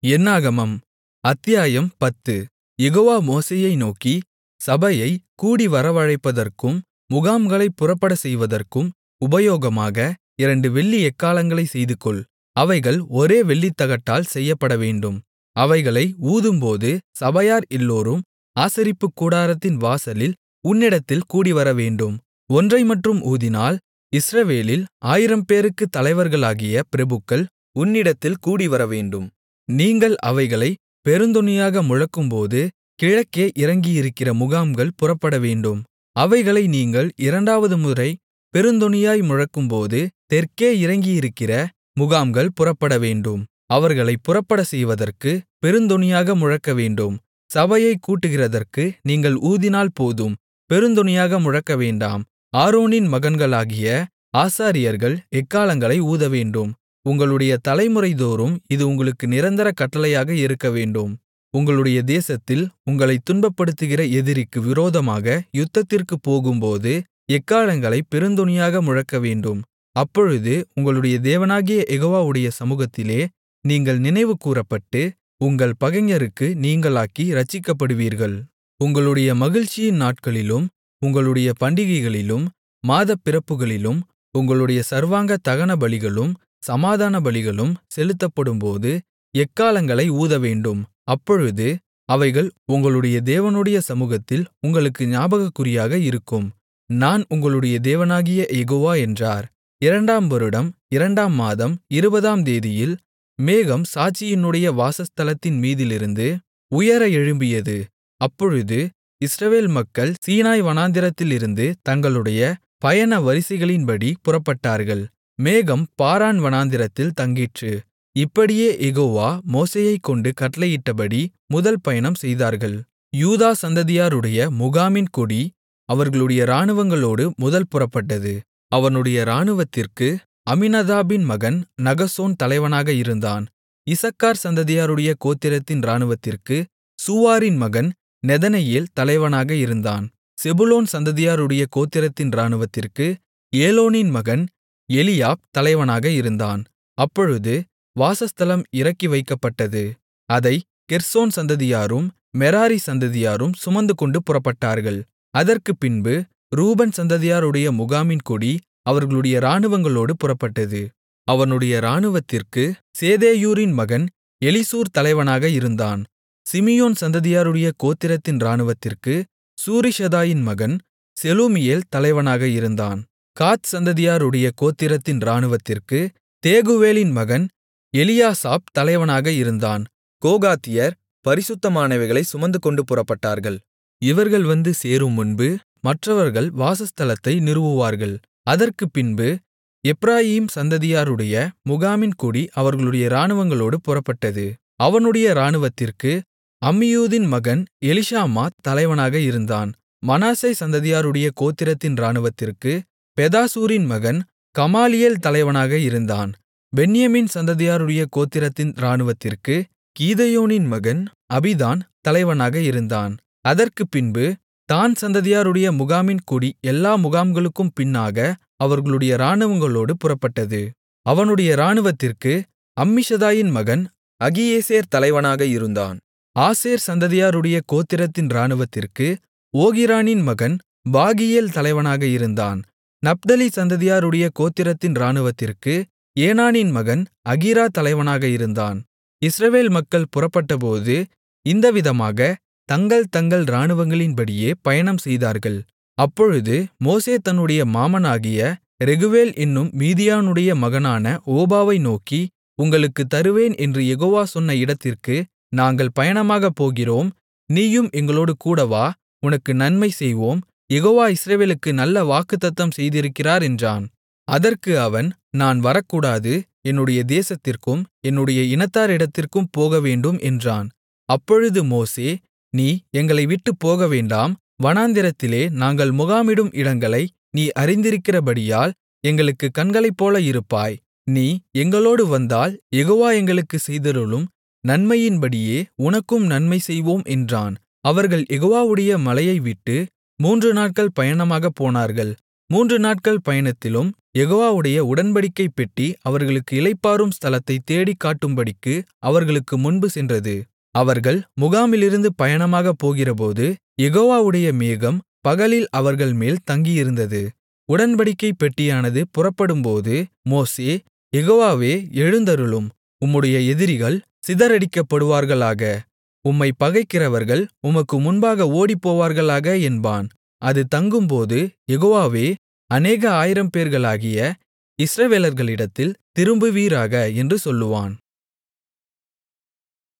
என்னாகமம் அத்தியாயம் பத்து யெகோவா மோசேயை நோக்கி சபையைக் கூடிவரவழைப்பதற்கும் முகாம்களைப் புறப்படச்செய்வதற்கும் உபயோகமாக இரண்டு வெள்ளி எக்காளங்களைச் செய்துகொள் அவைகள் ஒரே வெள்ளித்தகட்டால் செய்யப்படவேண்டும் அவைகளை ஊதும்போது சபையார் எல்லோரும் ஆசரிப்புக்கூடாரத்தின் வாசலில் உன்னிடத்தில் கூடிவரவேண்டும் ஒன்றைமட்டும் ஊதினால் இஸ்ரவேலில் ஆயிரம்பேருக்குத் தலைவர்களாகிய பிரபுக்கள் உன்னிடத்தில் கூடிவரவேண்டும் நீங்கள் அவைகளைப் பெருந்தொனியாக முழக்கும்போது கிழக்கே இறங்கியிருக்கிற முகாம்கள் புறப்படவேண்டும் அவைகளை நீங்கள் இரண்டாவது முறை பெருந்தொனியாய் முழக்கும்போது தெற்கே இறங்கியிருக்கிற முகாம்கள் புறப்படவேண்டும் அவர்களைப் புறப்படச்செய்வதற்கு பெருந்தொனியாக முழக்கவேண்டும் சபையைக் கூட்டுகிறதற்கு நீங்கள் ஊதினால் போதும் பெருந்தொனியாக முழக்கவேண்டாம் ஆரோனின் மகன்களாகிய ஆசாரியர்கள் எக்காளங்களை ஊதவேண்டும் உங்களுடைய தலைமுறைதோறும் இது உங்களுக்கு நிரந்தர கட்டளையாக இருக்கவேண்டும் உங்களுடைய தேசத்தில் உங்களைத் துன்பப்படுத்துகிற எதிரிக்கு விரோதமாக யுத்தத்திற்குப் போகும்போது எக்காளங்களைப் பெருந்தொனியாக முழக்கவேண்டும் அப்பொழுது உங்களுடைய தேவனாகிய யெகோவாவுடைய சமுகத்திலே நீங்கள் நினைவுகூரப்பட்டு உங்கள் பகைஞருக்கு நீங்கலாக்கி இரட்சிக்கப்படுவீர்கள் உங்களுடைய மகிழ்ச்சியின் நாட்களிலும் உங்களுடைய பண்டிகைகளிலும் மாதப்பிறப்புகளிலும் உங்களுடைய சர்வாங்க தகனபலிகளும் சமாதானபலிகளும் செலுத்தப்படும்போது எக்காளங்களை ஊதவேண்டும் அப்பொழுது அவைகள் உங்களுடைய தேவனுடைய சமுகத்தில் உங்களுக்கு ஞாபகக்குறியாக இருக்கும் நான் உங்களுடைய தேவனாகிய யெகோவா என்றார் இரண்டாம் வருடம் இரண்டாம் மாதம் இருபதாம் தேதியில் மேகம் சாட்சியினுடைய வாசஸ்தலத்தின் மீதிலிருந்து உயர எழும்பியது அப்பொழுது இஸ்ரவேல் மக்கள் சீனாய் வனாந்திரத்திலிருந்து தங்களுடைய பயண வரிசைகளின்படி புறப்பட்டார்கள் மேகம் பாரான் வனாந்திரத்தில் தங்கிற்று இப்படியே யெகோவா மோசேயைக்கொண்டு கட்டளையிட்டபடி முதல் பயணம் செய்தார்கள் யூதா சந்ததியாருடைய முகாமின் கொடி அவர்களுடைய இராணுவங்களோடு முதல் புறப்பட்டது அவனுடைய இராணுவத்திற்கு அம்மினதாபின் மகன் நகசோன் தலைவனாக இருந்தான் இசக்கார் சந்ததியாருடைய கோத்திரத்தின் இராணுவத்திற்கு சூவாரின் மகன் நெதனெயேல் தலைவனாக இருந்தான் செபுலோன் சந்ததியாருடைய கோத்திரத்தின் இராணுவத்திற்கு ஏலோனின் மகன் எலியாப் தலைவனாக இருந்தான் அப்பொழுது வாசஸ்தலம் இறக்கி வைக்கப்பட்டது அதை கெர்சோன் சந்ததியாரும் மெராரி சந்ததியாரும் சுமந்துகொண்டு புறப்பட்டார்கள் அதற்குப் பின்பு ரூபன் சந்ததியாருடைய முகாமின் கொடி அவர்களுடைய இராணுவங்களோடு புறப்பட்டது அவனுடைய இராணுவத்திற்கு சேதேயூரின் மகன் எலிசூர் தலைவனாக இருந்தான் சிமியோன் சந்ததியாருடைய கோத்திரத்தின் இராணுவத்திற்கு சூரிஷதாயின் மகன் செலூமியேல் தலைவனாக இருந்தான் காத் சந்ததியாருடைய கோத்திரத்தின் இராணுவத்திற்கு தேகுவேலின் மகன் எலியாசாப் தலைவனாக இருந்தான் கோகாத்தியர் பரிசுத்தமானவைகளை சுமந்துகொண்டு புறப்பட்டார்கள் இவர்கள் வந்து சேரும் முன்பு மற்றவர்கள் வாசஸ்தலத்தை நிறுவுவார்கள் அதற்குப் பின்பு எப்பிராயீம் சந்ததியாருடைய முகாமின் கொடி அவர்களுடைய இராணுவங்களோடு புறப்பட்டது அவனுடைய இராணுவத்திற்கு அம்மியூதின் மகன் எலிஷாமா தலைவனாக இருந்தான் மனாசே சந்ததியாருடைய கோத்திரத்தின் இராணுவத்திற்கு பெதாசூரின் மகன் கமாலியேல் தலைவனாக இருந்தான் பென்யமீன் சந்ததியாருடைய கோத்திரத்தின் இராணுவத்திற்கு கீதையோனின் மகன் அபிதான் தலைவனாக இருந்தான் அதற்குப் பின்பு தான் சந்ததியாருடைய முகாமின் கொடி எல்லா முகாம்களுக்கும் பின்னாக அவர்களுடைய இராணுவங்களோடு புறப்பட்டது அவனுடைய இராணுவத்திற்கு அம்மிஷதாயின் மகன் அகியேசேர் தலைவனாக இருந்தான் ஆசேர் சந்ததியாருடைய கோத்திரத்தின் இராணுவத்திற்கு ஓகிரானின் மகன் பாகியேல் தலைவனாக இருந்தான் நப்தலி சந்ததியாருடைய கோத்திரத்தின் இராணுவத்திற்கு ஏனானின் மகன் அகீரா தலைவனாக இருந்தான் இஸ்ரவேல் மக்கள் புறப்பட்டபோது இந்தவிதமாக தங்கள் தங்கள் இராணுவங்களின்படியே பயணம் செய்தார்கள் அப்பொழுது மோசே தன்னுடைய மாமனாகிய ரெகுவேல் என்னும் மீதியானுடைய மகனான ஓபாவை நோக்கி உங்களுக்குத் தருவேன் என்று யெகோவா சொன்ன இடத்திற்கு நாங்கள் பயணமாகப் போகிறோம் நீயும் எங்களோடு கூடவா உனக்கு நன்மை செய்வோம் யெகோவா இஸ்ரவேலுக்கு நல்ல வாக்குத்தத்தம் செய்திருக்கிறார் என்றான் அதற்கு அவன் நான் வரக்கூடாது என்னுடைய தேசத்திற்கும் என்னுடைய இனத்தாரிடத்திற்கும் போகவேண்டும் என்றான் அப்பொழுது மோசே நீ எங்களை விட்டுப் போகவேண்டாம் வனாந்திரத்திலே நாங்கள் முகாமிடும் இடங்களை நீ அறிந்திருக்கிறபடியால் எங்களுக்குக் கண்களைப்போல இருப்பாய் நீ எங்களோடு வந்தால் யெகோவா எங்களுக்குச் செய்தருளும் நன்மையின்படியே உனக்கும் நன்மை செய்வோம் என்றான் அவர்கள் யெகோவாவுடைய மலையை விட்டு மூன்று நாட்கள் பயணமாகப் போனார்கள் மூன்று நாட்கள் பயணத்திலும் யெகோவாவுடைய உடன்படிக்கைப் பெட்டி அவர்களுக்கு இளைப்பாறும் ஸ்தலத்தைத் தேடிக் காட்டும்படிக்கு அவர்களுக்கு முன்பு சென்றது அவர்கள் முகாமிலிருந்து பயணமாகப் போகிறபோது யெகோவாவுடைய மேகம் பகலில் அவர்கள்மேல் தங்கியிருந்தது உடன்படிக்கைப் பெட்டியானது புறப்படும்போது மோசே யெகோவாவே எழுந்தருளும் உம்முடைய எதிரிகள் சிதறடிக்கப்படுவார்களாக உம்மைப் பகைக்கிறவர்கள் உமக்கு முன்பாக ஓடிப்போவார்களாக என்பான் அது தங்கும்போது யெகோவாவே அநேக ஆயிரம்பேர்களாகிய இஸ்ரவேலர்களிடத்தில் திரும்புவீராக என்று சொல்லுவான்